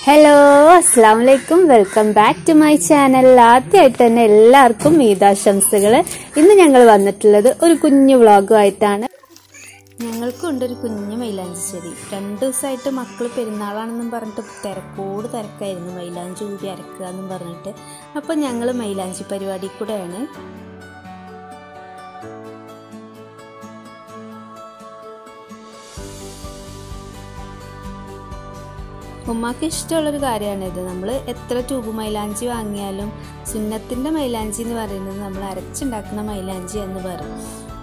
hello അസ്സാം വലൈക്കും welcome back to my channel ആദ്യമായിട്ട് തന്നെ എല്ലാവർക്കും ഈദാശംസകൾ ഇന്ന് ഞങ്ങൾ വന്നിട്ടുള്ളത് ഒരു കുഞ്ഞു വ്ളോഗുമായിട്ടാണ് ഞങ്ങൾക്കുണ്ട് ഒരു കുഞ്ഞു മൈലാഞ്ചിച്ചെടി രണ്ട് ദിവസമായിട്ട് മക്കൾ പെരുന്നാളാണെന്നും പറഞ്ഞിട്ട് തിരക്കോട് തിരക്കായിരുന്നു മൈലാഞ്ചി കൂടി അരക്കുക എന്നും പറഞ്ഞിട്ട് അപ്പം ഞങ്ങൾ മൈലാഞ്ചി പരിപാടി കൂടെയാണ് ഉമ്മാക്ക് ഇഷ്ടമുള്ളൊരു കാര്യമാണിത് നമ്മൾ എത്ര ട്യൂബ് മൈലാഞ്ചി വാങ്ങിയാലും സുന്നത്തിൻ്റെ മൈലാഞ്ചി എന്ന് പറയുന്നത് നമ്മൾ അരച്ചുണ്ടാക്കുന്ന മൈലാഞ്ചി എന്ന് പറയും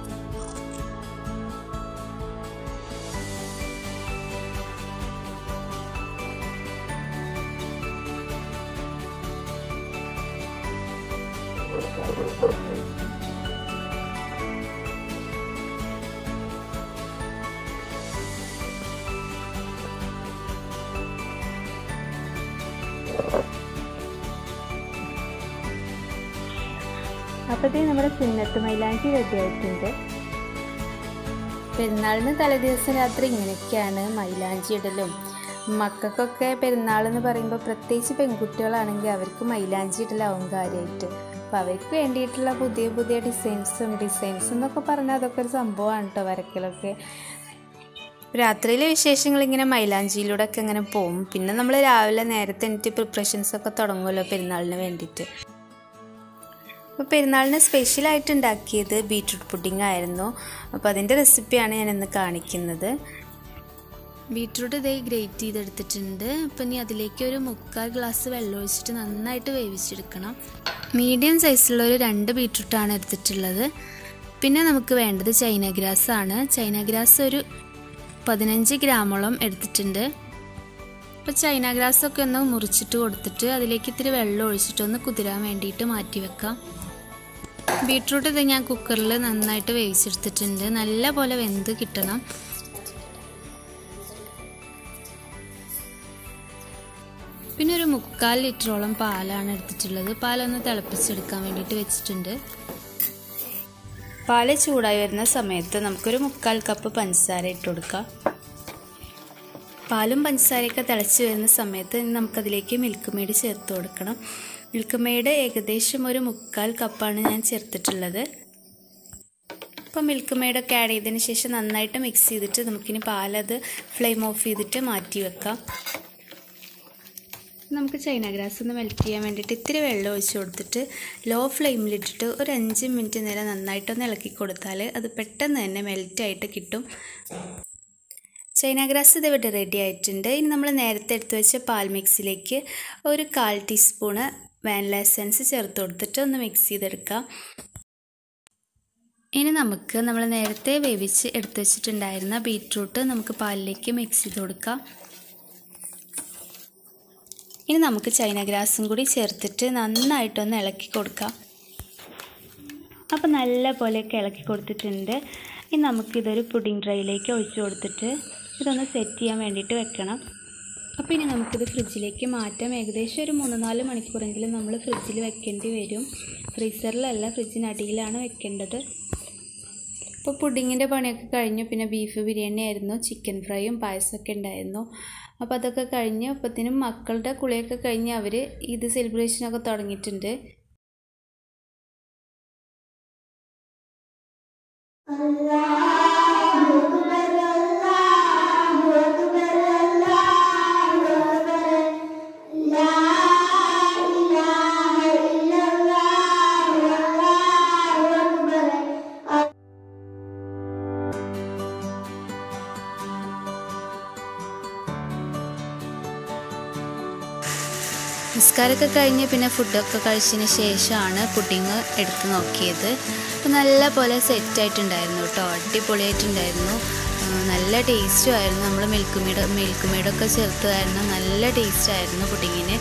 അപ്പോഴത്തേ നമ്മുടെ സുന്നത്ത് മൈലാഞ്ചി റെഡി ആയിട്ടുണ്ട് പെരുന്നാളിന് തലേദിവസം രാത്രി ഇങ്ങനെയൊക്കെയാണ് മൈലാഞ്ചി ഇടലും മക്കൾക്കൊക്കെ പെരുന്നാൾ എന്ന് പറയുമ്പോൾ പ്രത്യേകിച്ച് പെൺകുട്ടികളാണെങ്കിൽ അവർക്ക് മൈലാഞ്ചി ഇടലാവും കാര്യമായിട്ട് അപ്പോൾ അവർക്ക് വേണ്ടിയിട്ടുള്ള പുതിയ പുതിയ ഡിസൈൻസും ഡിസൈൻസ് എന്നൊക്കെ പറഞ്ഞാൽ അതൊക്കെ ഒരു സംഭവമാണ് കേട്ടോ വരക്കലൊക്കെ രാത്രിയിലെ വിശേഷങ്ങൾ ഇങ്ങനെ മൈലാഞ്ചിയിലൂടെ ഒക്കെ ഇങ്ങനെ പോകും പിന്നെ നമ്മൾ രാവിലെ നേരത്തെ എനിക്ക് പ്രിപ്പറേഷൻസ് ഒക്കെ തുടങ്ങുമല്ലോ പെരുന്നാളിന് വേണ്ടിയിട്ട് അപ്പോൾ പെരുന്നാളിന് സ്പെഷ്യലായിട്ട് ഉണ്ടാക്കിയത് ബീട്രൂട്ട് പുഡിംഗ് ആയിരുന്നു അപ്പോൾ അതിൻ്റെ റെസിപ്പിയാണ് ഞാൻ ഇന്ന് കാണിക്കുന്നത് ബീട്രൂട്ട് ഇതേ ഗ്രേറ്റ് ചെയ്തെടുത്തിട്ടുണ്ട് അപ്പോൾ ഇനി അതിലേക്ക് ഒരു മുക്കാൽ ഗ്ലാസ് വെള്ളം ഒഴിച്ചിട്ട് നന്നായിട്ട് വേവിച്ചെടുക്കണം മീഡിയം സൈസിലുള്ള ഒരു രണ്ട് ബീട്രൂട്ടാണ് എടുത്തിട്ടുള്ളത് പിന്നെ നമുക്ക് വേണ്ടത് ചൈന ഗ്രാസ് ആണ് ചൈന ഗ്രാസ് ഒരു പതിനഞ്ച് ഗ്രാമോളം എടുത്തിട്ടുണ്ട് അപ്പോൾ ചൈന ഗ്രാസ് ഒക്കെ ഒന്ന് മുറിച്ചിട്ട് കൊടുത്തിട്ട് അതിലേക്ക് ഇത്തിരി വെള്ളം ഒഴിച്ചിട്ട് ഒന്ന് കുതിരാൻ വേണ്ടിയിട്ട് മാറ്റി വെക്കാം ബീട്രൂട്ട് ഇത് ഞാൻ കുക്കറിൽ നന്നായിട്ട് വേവിച്ചെടുത്തിട്ടുണ്ട് നല്ല പോലെ വെന്ത് കിട്ടണം പിന്നെ ഒരു മുക്കാൽ ലിറ്ററോളം പാലാണ് എടുത്തിട്ടുള്ളത് പാലൊന്ന് തിളപ്പിച്ചെടുക്കാൻ വേണ്ടിയിട്ട് വെച്ചിട്ടുണ്ട് പാല് ചൂടായി വരുന്ന സമയത്ത് നമുക്കൊരു മുക്കാൽ കപ്പ് പഞ്ചസാര ഇട്ട് കൊടുക്കാം പാലും പഞ്ചസാരയൊക്കെ തിളച്ച് വരുന്ന സമയത്ത് നമുക്കതിലേക്ക് മിൽക്ക് മെയ്ഡ് ചേർത്ത് കൊടുക്കണം മിൽക്ക് മെയ്ഡ് ഏകദേശം ഒരു മുക്കാൽ കപ്പാണ് ഞാൻ ചേർത്തിട്ടുള്ളത് അപ്പോൾ മിൽക്ക് മെയ്ഡൊക്കെ ആഡ് ചെയ്തതിന് ശേഷം നന്നായിട്ട് മിക്സ് ചെയ്തിട്ട് നമുക്കിനി പാലത് ഫ്ലെയിം ഓഫ് ചെയ്തിട്ട് മാറ്റി വെക്കാം നമുക്ക് ചൈന ഗ്രാസ് ഒന്ന് മെൽറ്റ് ചെയ്യാൻ വേണ്ടിയിട്ട് ഇത്തിരി വെള്ളം ഒഴിച്ച് കൊടുത്തിട്ട് ലോ ഫ്ലെയിമിലിട്ടിട്ട് ഒരു അഞ്ച് മിനിറ്റ് നേരം നന്നായിട്ടൊന്ന് ഇളക്കി കൊടുത്താൽ അത് പെട്ടെന്ന് തന്നെ മെൽറ്റായിട്ട് കിട്ടും ചൈന ഗ്രാസ് ഇത് ഇവിടെ റെഡി ആയിട്ടുണ്ട് ഇനി നമ്മൾ നേരത്തെ എടുത്തു വെച്ച പാൽ മിക്സിലേക്ക് ഒരു കാൽ ടീസ്പൂണ് വാനില എസൻസ് ചേർത്ത് കൊടുത്തിട്ട് ഒന്ന് മിക്സ് ചെയ്തെടുക്കാം ഇനി നമുക്ക് നമ്മൾ നേരത്തെ വേവിച്ച് എടുത്തു വെച്ചിട്ടുണ്ടായിരുന്ന ബീറ്റ്റൂട്ട് നമുക്ക് പാലിലേക്ക് മിക്സ് ചെയ്ത് കൊടുക്കാം ഇനി നമുക്ക് ചൈന ഗ്രാസും കൂടി ചേർത്തിട്ട് നന്നായിട്ടൊന്ന് ഇളക്കി കൊടുക്കാം അപ്പോൾ നല്ല പോലെയൊക്കെ ഇളക്കി കൊടുത്തിട്ടുണ്ട് ഇനി നമുക്കിതൊരു പുഡിംഗ് ട്രൈയിലേക്ക് ഒഴിച്ചു കൊടുത്തിട്ട് ഇതൊന്ന് സെറ്റ് ചെയ്യാൻ വേണ്ടിയിട്ട് വെക്കണം അപ്പോൾ ഇനി നമുക്കിത് ഫ്രിഡ്ജിലേക്ക് മാറ്റാം ഏകദേശം ഒരു മൂന്ന് നാല് മണിക്കൂറെങ്കിലും നമ്മൾ ഫ്രിഡ്ജിൽ വെക്കേണ്ടി വരും ഫ്രീസറിലല്ല ഫ്രിഡ്ജിനടിയിലാണ് വെക്കേണ്ടത് ഇപ്പോൾ പുഡിങ്ങിൻ്റെ പണിയൊക്കെ കഴിഞ്ഞു പിന്നെ ബീഫ് ബിരിയാണി ആയിരുന്നു ചിക്കൻ ഫ്രൈയും പായസമൊക്കെ ഉണ്ടായിരുന്നു അപ്പോൾ അതൊക്കെ കഴിഞ്ഞ് അപ്പത്തിനും മക്കളുടെ കുളിയൊക്കെ കഴിഞ്ഞ് അവർ ഇത് സെലിബ്രേഷനൊക്കെ തുടങ്ങിയിട്ടുണ്ട് നിസ്കാരമൊക്കെ കഴിഞ്ഞ് പിന്നെ ഫുഡൊക്കെ കഴിച്ചതിന് ശേഷമാണ് പുഡിങ് എടുത്ത് നോക്കിയത് അപ്പോൾ നല്ല പോലെ സെറ്റായിട്ടുണ്ടായിരുന്നു കേട്ടോ അടിപൊളിയായിട്ടുണ്ടായിരുന്നു നല്ല ടേസ്റ്റും ആയിരുന്നു നമ്മൾ മിൽക്ക് മീഡ് മിൽക്ക് മീഡൊക്കെ ചേർത്ത് കാരണം നല്ല ടേസ്റ്റ് ആയിരുന്നു പുഡിങ്ങിന്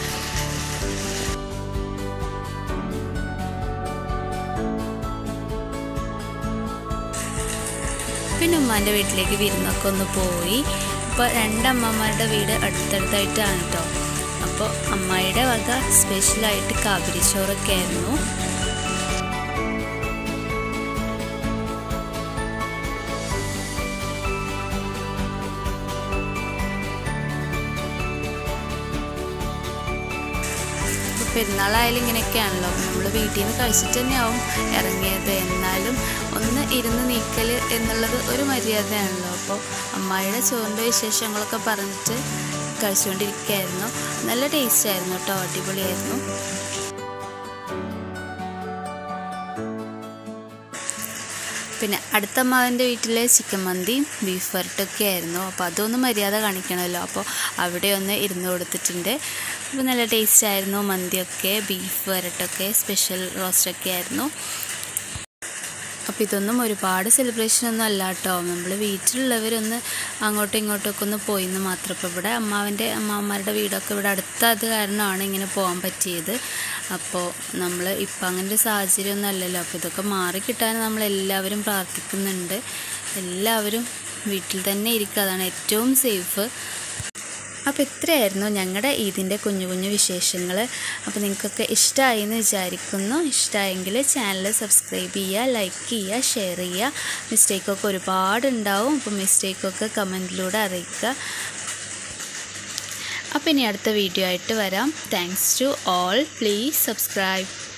പിന്നെ ഉമ്മാൻ്റെ വീട്ടിലേക്ക് വിരുന്നൊക്കെ ഒന്ന് പോയി ഇപ്പോൾ രണ്ടമ്മമാരുടെ വീട് അടുത്തടുത്തായിട്ടാണ് കേട്ടോ അപ്പോൾ അമ്മായിയുടെ വക സ്പെഷ്യലായിട്ട് കാബരി ചോറൊക്കെ ആയിരുന്നു പെരുന്നാളായാലും ഇങ്ങനെയൊക്കെയാണല്ലോ നമ്മൾ വീട്ടിൽ നിന്ന് കഴിച്ചിട്ട് തന്നെയാവും ഇറങ്ങിയത് എന്നാലും ഒന്ന് ഇരുന്ന് നീക്കൽ എന്നുള്ളത് ഒരു മര്യാദയാണല്ലോ അപ്പോൾ അമ്മായിയുടെ ചോറിൻ്റെ വിശേഷങ്ങളൊക്കെ പറഞ്ഞിട്ട് കഴിച്ചുകൊണ്ടിരിക്കുകയായിരുന്നു നല്ല ടേസ്റ്റ് ആയിരുന്നു കേട്ടോ അടിപൊളിയായിരുന്നു പിന്നെ അടുത്ത അമ്മാവൻ്റെ വീട്ടിലെ ചിക്കൻ മന്തിയും ബീഫ് വരട്ടൊക്കെ ആയിരുന്നു അപ്പോൾ അതൊന്ന് മര്യാദ കാണിക്കണമല്ലോ അപ്പോൾ അവിടെ ഒന്ന് ഇരുന്ന് കൊടുത്തിട്ടുണ്ട് അപ്പോൾ നല്ല ടേസ്റ്റ് ആയിരുന്നു മന്തിയൊക്കെ ബീഫ് വരട്ടൊക്കെ സ്പെഷ്യൽ റോസ്റ്റൊക്കെ ആയിരുന്നു അപ്പോൾ ഇതൊന്നും ഒരുപാട് സെലിബ്രേഷനൊന്നും അല്ല കേട്ടോ നമ്മൾ വീട്ടിലുള്ളവരൊന്ന് അങ്ങോട്ടും ഇങ്ങോട്ടൊക്കെ ഒന്ന് പോയിന്ന് മാത്രം ഇപ്പോൾ ഇവിടെ അമ്മാവൻ്റെ അമ്മാവന്മാരുടെ വീടൊക്കെ ഇവിടെ അടുത്തത് കാരണമാണ് ഇങ്ങനെ പോകാൻ പറ്റിയത് അപ്പോൾ നമ്മൾ ഇപ്പം അങ്ങനെ ഒരു സാഹചര്യമൊന്നും അല്ലല്ലോ അപ്പോൾ ഇതൊക്കെ മാറിക്കിട്ടാൻ നമ്മൾ എല്ലാവരും പ്രാർത്ഥിക്കുന്നുണ്ട് എല്ലാവരും വീട്ടിൽ തന്നെ ഇരിക്കുക അതാണ് ഏറ്റവും സേഫ് അപ്പോൾ ഇത്രയായിരുന്നു ഞങ്ങളുടെ ഈദിൻ്റെ കുഞ്ഞു കുഞ്ഞു വിശേഷങ്ങൾ അപ്പോൾ നിങ്ങൾക്കൊക്കെ ഇഷ്ടമായി എന്ന് വിചാരിക്കുന്നു ഇഷ്ടമായെങ്കിൽ ചാനൽ സബ്സ്ക്രൈബ് ചെയ്യുക ലൈക്ക് ചെയ്യുക ഷെയർ ചെയ്യുക മിസ്റ്റേക്കൊക്കെ ഒരുപാട് ഉണ്ടാവും അപ്പോൾ മിസ്റ്റേക്കൊക്കെ കമൻറ്റിലൂടെ അറിയിക്കുക അപ്പോൾ ഇനി അടുത്ത വീഡിയോ ആയിട്ട് വരാം thanks to all please subscribe